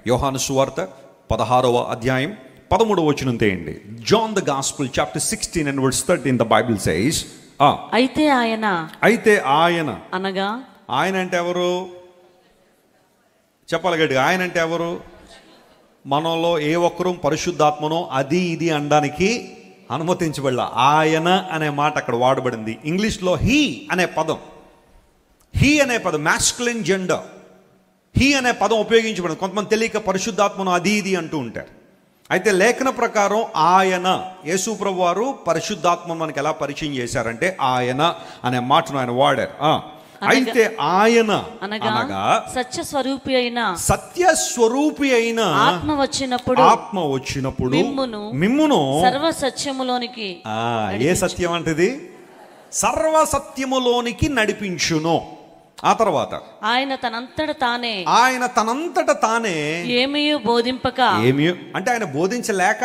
యోహాను సువార్త పదహారవ అధ్యాయం పదమూడవ వచనం తేయండి John the gospel chapter sixteen and words thirteen the Bible says అయితే ఆయన అయితే ఆయన అనగా ఆయన అంటే ఎవరు చెప్పాలి గట్టిగా ఆయన అంటే ఎవరు మనలో ఏ ఒక్కరూ పరిశుద్ధాత్మనో అది ఇది అనడానికి అనుమతించబడల ఆయన అనే మాట అక్కడ వాడబడింది ఇంగ్లీష్లో హీ అనే పదం హీ అనే పదం మాస్కులిన్ జెండర్ హీ అనే పదం ఉపయోగించబడింది కొంతమంది తెలియక పరిశుద్ధాత్మను అది ఇది అంటూ ఉంటారు అయితే లేఖన ప్రకారం ఆయన యేసు ప్రభు వారు పరిశుద్ధాత్మ మనకి ఎలా పరిచయం చేశారంటే ఆయన అనే మాటను ఆయన వాడారు ఆ. అయితే ఆయన అనగా అనగా సత్య స్వరూపి అయిన సత్య స్వరూపి అయిన ఆత్మ వచ్చినప్పుడు ఆత్మ వచ్చినప్పుడు మిమ్మును మిమ్మును సర్వ సత్యములోనికి ఆ, ఏ సత్యం అంటది సర్వ సత్యములోనికి నడిపించును ఆ తర్వాత ఆయన తనంతట తానే ఆయన తనంతట తానే ఏమీ బోధింపక ఏమి అంటే ఆయన బోధించలేక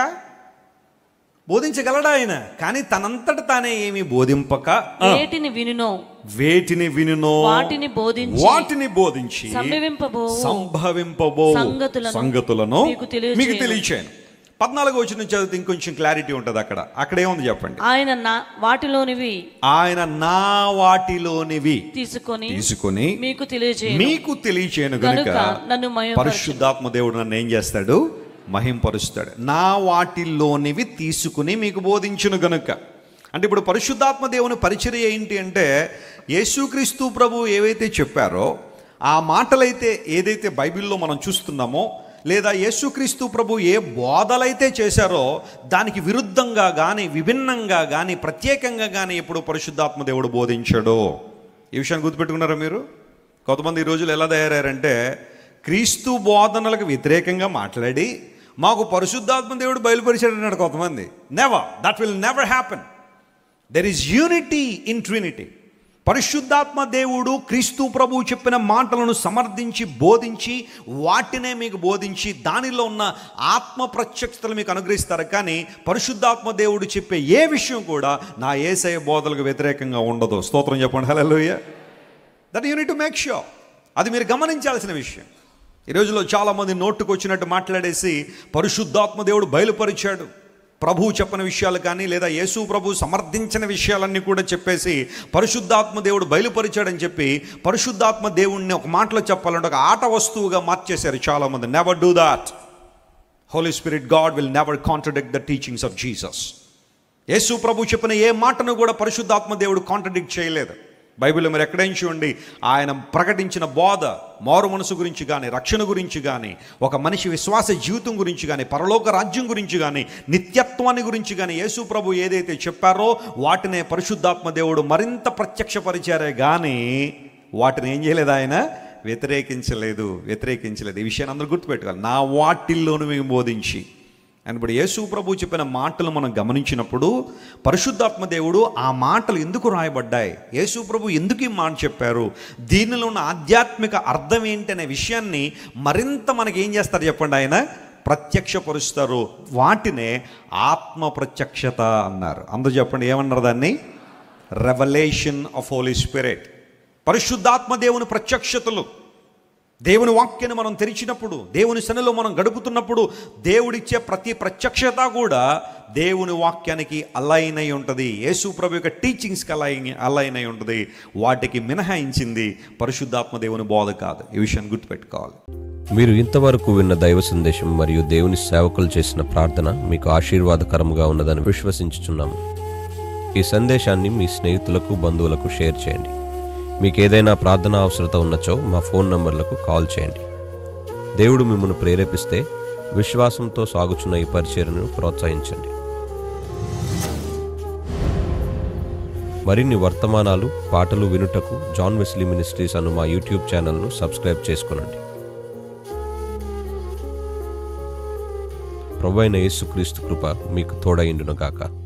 బోధించగలడా ఆయన కానీ తనంతట తానే ఏమి బోధింపక ఆ, వేటిని వినునో వేటిని వినునో వాటిని బోధించి వాటిని బోధించి సంభవింపబో సంభవింపబో సంగతులను సంగతులను మీకు తెలియచేయను. మీకు తెలియచేయను పద్నాలుగు వచ్చిన చదివితే ఇంకొంచెం క్లారిటీ ఉంటుంది అక్కడ అక్కడ ఏముంది చెప్పండి ఆయన నా వాటిలోనివి ఆయన నా వాటిలోనివి తీసుకొని తీసుకొని మీకు తెలియజేయను మీకు తెలియచేయను గనుక కనుక నన్ను మహిమపరచు. పరిశుద్ధాత్మ దేవుడు నన్ను ఏం చేస్తాడు మహింపరుస్తాడు నా వాటిల్లోనివి తీసుకుని మీకు బోధించును గనుక అంటే ఇప్పుడు పరిశుద్ధాత్మ దేవుని పరిచర్య ఏంటి అంటే యేసుక్రీస్తు ప్రభు ఏవైతే చెప్పారో ఆ మాటలైతే ఏదైతే బైబిల్లో మనం చూస్తున్నామో లేదా యేసుక్రీస్తు ప్రభు ఏ బోధలైతే చేశారో దానికి విరుద్ధంగా కానీ విభిన్నంగా కానీ ప్రత్యేకంగా కానీ ఎప్పుడు పరిశుద్ధాత్మ దేవుడు బోధించాడో ఈ విషయాన్ని గుర్తుపెట్టుకున్నారా మీరు కొంతమంది ఈ రోజులు ఎలా తయారయ్యారంటే క్రీస్తు బోధనలకు వ్యతిరేకంగా మాట్లాడి మాకు పరిశుద్ధాత్మ దేవుడు బయలుపరిచాడు అన్నాడు కొంతమంది never that will never happen there is unity in Trinity పరిశుద్ధాత్మ దేవుడు క్రీస్తు ప్రభు చెప్పిన మాటలను సమర్థించి బోధించి వాటినే మీకు బోధించి దానిలో ఉన్న ఆత్మ ప్రత్యక్షతలు మీకు అనుగ్రహిస్తారు కానీ పరిశుద్ధాత్మ దేవుడు చెప్పే ఏ విషయం కూడా నా ఏసయ బోధలకు వ్యతిరేకంగా ఉండదు స్తోత్రం చెప్పండి hello that unit to make sure అది మీరు గమనించాల్సిన విషయం ఈ రోజులో చాలామంది నోటుకు వచ్చినట్టు మాట్లాడేసి పరిశుద్ధాత్మ దేవుడు బయలుపరిచాడు ప్రభు చెప్పని విషయాలు కానీ లేదా యేసు ప్రభు సమర్థించిన విషయాలన్నీ కూడా చెప్పేసి పరిశుద్ధాత్మ దేవుడు బయలుపరిచాడని చెప్పి పరిశుద్ధాత్మ దేవుణ్ణి ఒక మాటలో చెప్పాలంటే ఒక ఆట వస్తువుగా మార్చేశారు చాలామంది never do that Holy Spirit God will never contradict the teachings of Jesus యేసు ప్రభు చెప్పిన ఏ మాటను కూడా పరిశుద్ధాత్మ దేవుడు కాంట్రడిక్ట్ చేయలేదు బైబిల్లో మీరు ఎక్కడైనా చూడండి ఆయన ప్రకటించిన బోధ మారు మనసు గురించి కానీ రక్షణ గురించి కానీ ఒక మనిషి విశ్వాస జీవితం గురించి కానీ పరలోక రాజ్యం గురించి కానీ నిత్యత్వాన్ని గురించి కానీ యేసు ప్రభు ఏదైతే చెప్పారో వాటినే పరిశుద్ధాత్మ దేవుడు మరింత ప్రత్యక్షపరిచారే కానీ వాటిని ఏం చేయలేదు ఆయన వ్యతిరేకించలేదు వ్యతిరేకించలేదు ఈ విషయాన్ని అందరూ గుర్తుపెట్టుకోవాలి నా వాటిల్లోనూ మేము బోధించి అని ఇప్పుడు యేసు ప్రభు చెప్పిన మాటలు మనం గమనించినప్పుడు పరిశుద్ధాత్మ దేవుడు ఆ మాటలు ఎందుకు రాయబడ్డాయి యేసు ప్రభు ఎందుకు ఈ మాట చెప్పారు దీనిలో ఉన్న ఆధ్యాత్మిక అర్థం ఏంటి అనే విషయాన్ని మరింత మనకి ఏం చేస్తారు చెప్పండి ఆయన ప్రత్యక్షపరుస్తారు వాటినే ఆత్మ ప్రత్యక్షత అన్నారు అందరూ చెప్పండి ఏమన్నారు దాన్ని రెవలేషన్ ఆఫ్ హోలీ స్పిరిట్ పరిశుద్ధాత్మ దేవుని ప్రత్యక్షతలు దేవుని వాక్యాన్ని మనం తెరిచినప్పుడు దేవుని సన్నిలో మనం గడుపుతున్నప్పుడు దేవుడిచ్చే ప్రతి ప్రత్యక్షత కూడా దేవుని వాక్యానికి అలైన్ అయి ఉంటుంది యేసు ప్రభు యొక్క టీచింగ్స్కి అలైన్ అలైన్ అయి ఉంటుంది వాటికి మినహాయించింది పరిశుద్ధాత్మ దేవుని బోధ కాదు ఈ విషయాన్ని గుర్తుపెట్టుకోవాలి మీరు ఇంతవరకు విన్న దైవ సందేశం మరియు దేవుని సేవకులు చేసిన ప్రార్థన మీకు ఆశీర్వాదకరముగా ఉన్నదని విశ్వసించుచున్నాము ఈ సందేశాన్ని మీ స్నేహితులకు బంధువులకు షేర్ చేయండి మీకు ఏదైనా ప్రార్థన అవసరత ఉన్నచో మా ఫోన్ నంబర్లకు కాల్ చేయండి దేవుడు మిమ్మల్ని ప్రేరేపిస్తే విశ్వాసంతో సాగుచున్న ఈ పరిచర్ను ప్రోత్సహించండి మరిన్ని వర్తమానాలు పాటలు వినుటకు జాన్ వెస్లీ మినిస్ట్రీస్ అను మా యూట్యూబ్ ఛానల్ను సబ్స్క్రైబ్ చేసుకునండి ప్రభు అయిన యేసుక్రీస్తు కృప మీకు తోడైండును గాక